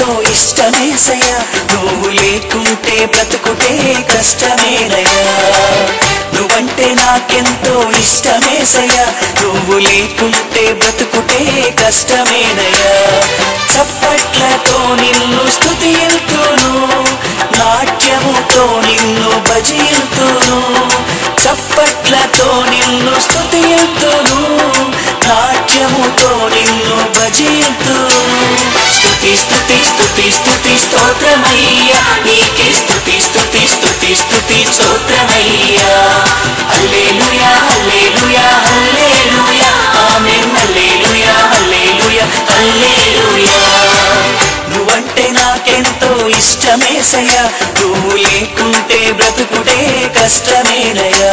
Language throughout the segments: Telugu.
నాకెంతో ఇష్టమేసయ్యా నువ్వు లేకుంటే బ్రతుకుటే కష్టమేనయ్యా నువ్వంటే నాకెంతో ఇష్టమేసయ్యా నువ్వు లేకుంటే బ్రతుకుటే కష్టమేనయ్యా చప్పట్లతో నిన్ను స్తుతిల్తును నాట్యముతో నిన్ను భజిల్తును చప్పట్లతో నిన్ను స్తుతిల్తును నాట్యముతో నిన్ను భజిల్తును స్తుతి స్తుతి స్తుతి స్తుతి స్తోత్రమయ్యా నీకే స్తుతి స్తుతి స్తుతి స్తుతి స్తోత్రమయ్యా హల్లెలూయా హల్లెలూయా హల్లెలూయా ఆమేన్ హల్లెలూయా హల్లెలూయా హల్లెలూయా నువ్వంటే నాకెంతో ఇష్టమేసయ్యా నువ్వు లేకుంటే బ్రతుకుటే కష్టమేనయ్యా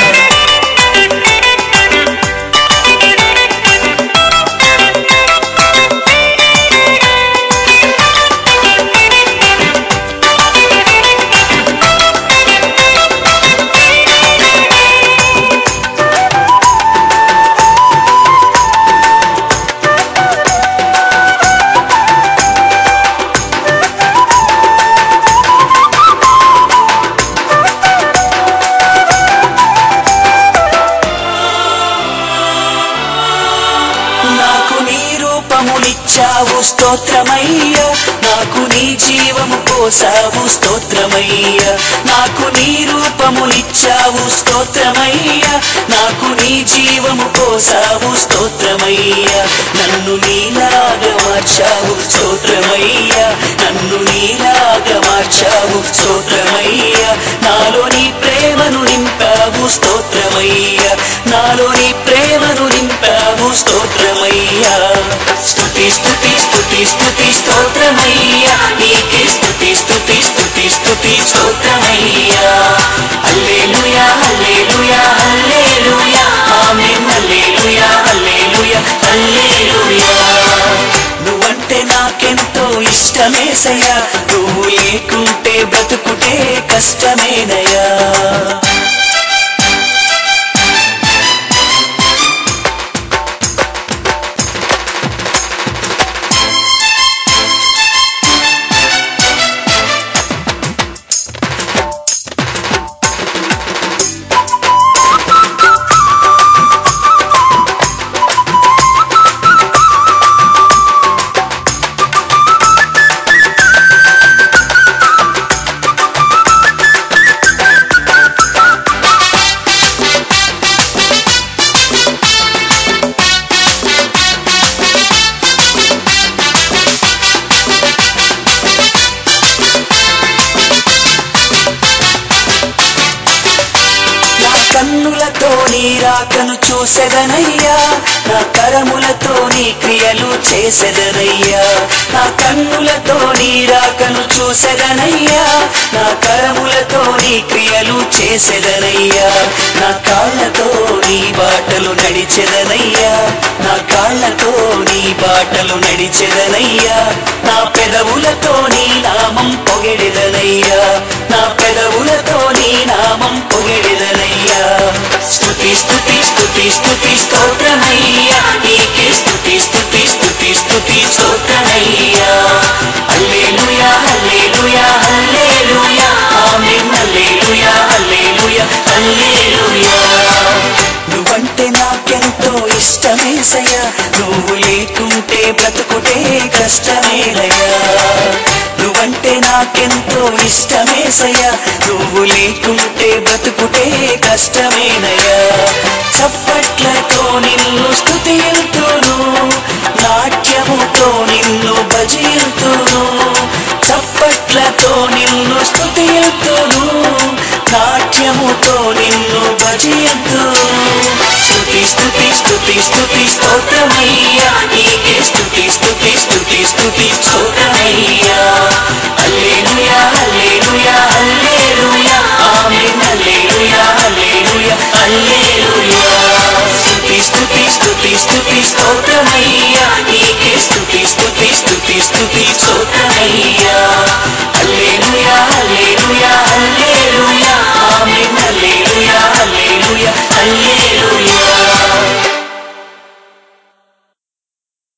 నాకు నీ రూపమునిచ్చావు స్తోత్రమయ్యా నాకు నీ జీవము పోసావు స్తోత్రమయ్యా నాకు నీ రూపమునిచ్చావు స్తోత్రమయ్యా నాకు నీ జీవము పోసావు స్తోత్రమయ్యా నన్ను నీలాగా మార్చావు స్తోత్రమయ్యా నన్ను నీలాగా మార్చావు స్తోత్రమయ్యా నాలో నీ ప్రేమను నింపావు స్తోత్రమయ్యా నాలో నీ ప్రేమను నింపావు స్తోత్రమయ్యా స్తుతి స్తుతి స్తుతి స్తుతి స్తోత్రమయ్యా నీకే స్తుతి స్తుతి స్తుతి స్తుతి స్తోత్రమయ్యా హల్లెలూయా హల్లెలూయా హల్లెలూయా ఆమేన్ హల్లెలూయా హల్లెలూయా హల్లెలూయా నువ్వంటే నాకెంతో ఇష్టమేసయ్యా నువ్వు లేకుంటే బ్రతుకుటే కష్టమేనయ్యా నా కన్నులతో నీ రాకను చూసెదనయ్యా నా కరములతో నీ క్రియలు చేసెదనయ్యా నా కన్నులతో నీ రాకను చూసెదనయ్యా నా కరములతో నీ క్రియలు చేసెదనయ్యా నా కాళ్ళతో నీ బాటలు నడిచెదనయ్యా నా కాళ్ళతో నీ బాటలు నడిచెదనయ్యా నా పెదవులతో నీ నామం పొగిడెదనయ్యా నా పెదవులతో నీ నామం పొగిడెదనయ్యా స్తుతి స్తుతి స్తుతి స్తుతి స్తోత్రమయ్యా నీకే స్తుతి స్తుతి స్తుతి స్తుతి స్తోత్రమయ్యా హల్లెలూయా హల్లెలూయా హల్లెలూయా ఆమేన్ హల్లెలూయా హల్లెలూయా హల్లెలూయా నువ్వంటే నాకెంతో ఇష్టమేసయ్యా నువ్వు లేకుంటే బ్రతుకుటే కష్టమేనయ్యా నువ్వంటే నాకెంతో ఇష్టమేసయ్యా నువ్వు లేకుంటే బ్రతుకుటే కష్టమేనయ్యా చప్పట్లతో నిన్ను స్తుతిల్తును నాట్యముతో నిన్ను భజిల్తును చప్పట్లతో నిన్ను స్తుతిల్తును నాట్యముతో నిన్ను భజిల్తును స్తుతి స్తుతి స్తుతి స్తుతి స్తోత్రమయ్యా నీకే స్తుతి స్తుతి స్తుతి స్తుతి స్తోత్రమయ్యా హల్లెలూయా హల్లెలూయా హల్లెలూయా ఆమేన్ హల్లెలూయా హల్లెలూయా హల్లెలూయా స్తుతి స్తుతి స్తుతి స్తుతి స్తోత్రమయ్యా నీకే స్తుతి స్తుతి స్తుతి స్తుతి స్తోత్రమయ్యా